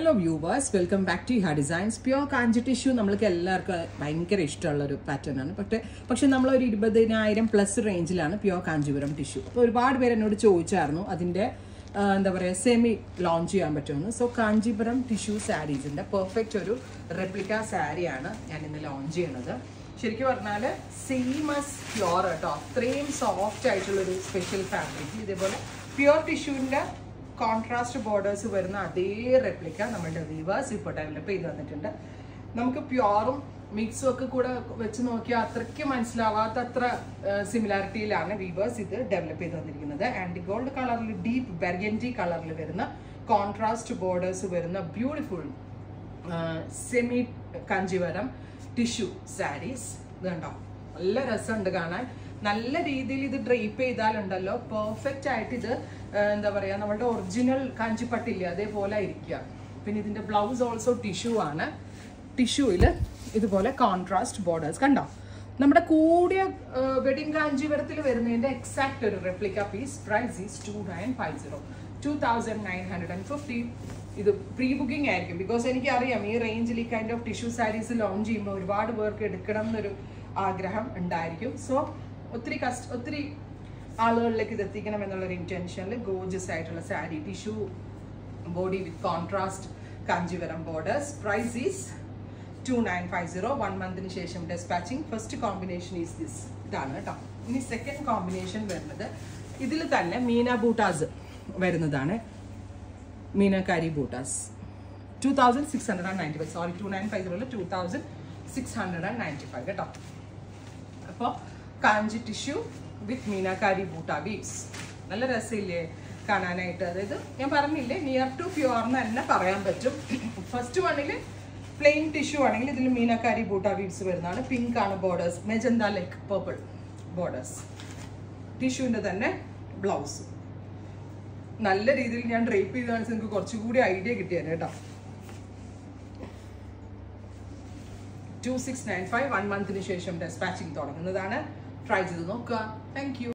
hello viewers welcome back to ഹാ designs pure Kanchi tissue നമ്മൾക്ക് എല്ലാവർക്കും ഭയങ്കര ഇഷ്ടമുള്ള ഒരു പാറ്റേൺ ആണ് പക്ഷേ പക്ഷെ നമ്മൾ ഒരു ഇരുപതിനായിരം പ്ലസ് റേഞ്ചിലാണ് പ്യോർ കാഞ്ചീപുരം ടിഷ്യൂ അപ്പോൾ ഒരുപാട് പേര് എന്നോട് ചോദിച്ചായിരുന്നു അതിൻ്റെ ആ, എന്താ പറയുക സെമി ലോഞ്ച് ചെയ്യാൻ പറ്റുമെന്ന് സോ കാഞ്ചീപുരം ടിഷ്യൂ സാരീസിൻ്റെ പെർഫെക്റ്റ് ഒരു റെപ്ലിക്ക സാരിയാണ് ഞാൻ ഇന്ന് ലോഞ്ച് ചെയ്യണത് ശരിക്കും പറഞ്ഞാൽ സെയിമസ് പ്യോർ കേട്ടോ അത്രയും സോഫ്റ്റ് ആയിട്ടുള്ളൊരു സ്പെഷ്യൽ ഫാബ്രിക് ഇതേപോലെ പ്യോർ ടിഷ്യൂവിൻ്റെ കോൺട്രാസ്റ്റ് ബോർഡേഴ്സ് വരുന്ന അതേ റെപ്ലിക്ക നമ്മുടെ വീവേഴ്സ് ഇപ്പോൾ ഡെവലപ്പ് ചെയ്ത് തന്നിട്ടുണ്ട് നമുക്ക് പ്യോറും മിക്സും ഒക്കെ കൂടെ വെച്ച് നോക്കിയാൽ അത്രയ്ക്ക് മനസ്സിലാവാത്ത അത്ര സിമിലാരിറ്റിയിലാണ് വീവേഴ്സ് ഇത് ഡെവലപ്പ് ചെയ്ത് തന്നിരിക്കുന്നത് ആൻഡ് ഗോൾഡ് കളറിൽ ഡീപ്പ് ബെർഗൻറ്റി കളറിൽ വരുന്ന കോൺട്രാസ്റ്റ് ബോർഡേഴ്സ് വരുന്ന beautiful semi Kanchivaram tissue saris ഇത് കണ്ടോ നല്ല രസമുണ്ട് കാണാൻ നല്ല രീതിയിൽ ഇത് ഡ്രേപ്പ് ചെയ്താലുണ്ടല്ലോ പെർഫെക്റ്റ് ആയിട്ട് ഇത് ആ, എന്താ പറയുക നമ്മളുടെ ഒറിജിനൽ കാഞ്ചിപ്പട്ടില്ലേ അതേപോലെ ഇരിക്കുക പിന്നെ ഇതിന്റെ ബ്ലൗസ് ഓൾസോ ടിഷ്യൂ ആണ് ടിഷ്യൂവിൽ ഇതുപോലെ കോൺട്രാസ്റ്റ് ബോർഡേഴ്സ് കണ്ടോ നമ്മുടെ കൂടിയ വെഡിങ് കാഞ്ചീവരത്തിൽ വരുന്നതിന്റെ എക്സാക്ട് ഒരു replica piece price is two nine five zero two thousand nine hundred and fifty ഇത് പ്രീ ബുക്കിംഗ് ആയിരിക്കും ബിക്കോസ് എനിക്കറിയാം ഈ റേഞ്ചിൽ ഈ kind of tissue saris launch ചെയ്യുമ്പോൾ ഒരുപാട് പേർക്ക് എടുക്കണം എന്നൊരു ആഗ്രഹം ഉണ്ടായിരിക്കും സോ ഒത്തിരി കസ്റ്റ് ഒത്തിരി ആളുകളിലേക്ക് ഇത് എത്തിക്കണം എന്നുള്ളൊരു ഇന്റൻഷനിൽ ഗോജസ് ആയിട്ടുള്ള sari tissue body with contrast Kanchivaram borders price is two nine five zero one മന്തിന് ശേഷം dispatching first combination is this ഇതാണ് കേട്ടോ ഇനി സെക്കൻഡ് കോമ്പിനേഷൻ വരുന്നത് ഇതിൽ തന്നെ മീന ബൂട്ടാസ് വരുന്നതാണ് meenakari buttas two thousand six hundred and ninety five sorry two nine five സീറോയിൽ two thousand six hundred and ninety five കേട്ടോ അപ്പോൾ കാഞ്ചി ടിഷ്യൂ വിത്ത് മീനാക്കാരി ബൂട്ട വീവ്സ് നല്ല രസമില്ലേ കാണാനായിട്ട് അതായത് ഞാൻ പറഞ്ഞില്ലേ നിയർ ടു പ്യുവർ എന്ന് തന്നെ പറയാൻ പറ്റും ഫസ്റ്റ് വണ്ണിൽ പ്ലെയിൻ ടിഷ്യൂ ആണെങ്കിൽ ഇതിൽ മീനാക്കാരി ബൂട്ട വീവ്സ് വരുന്നതാണ് പിങ്ക് ആണ് borders magenta like purple borders ടിഷ്യൂവിൻ്റെ തന്നെ ബ്ലൗസ് നല്ല രീതിയിൽ ഞാൻ ഡ്രേപ്പ് ചെയ്ത് കാണിച്ച് നിങ്ങൾക്ക് കുറച്ചുകൂടി ഐഡിയ കിട്ടിയാണ് കേട്ടോ two six nine five one മന്തിന് ശേഷം ഡെസ്പാച്ചിങ് തുടങ്ങുന്നതാണ് ട്രൈ ചെയ്ത് നോക്കുക താങ്ക് യു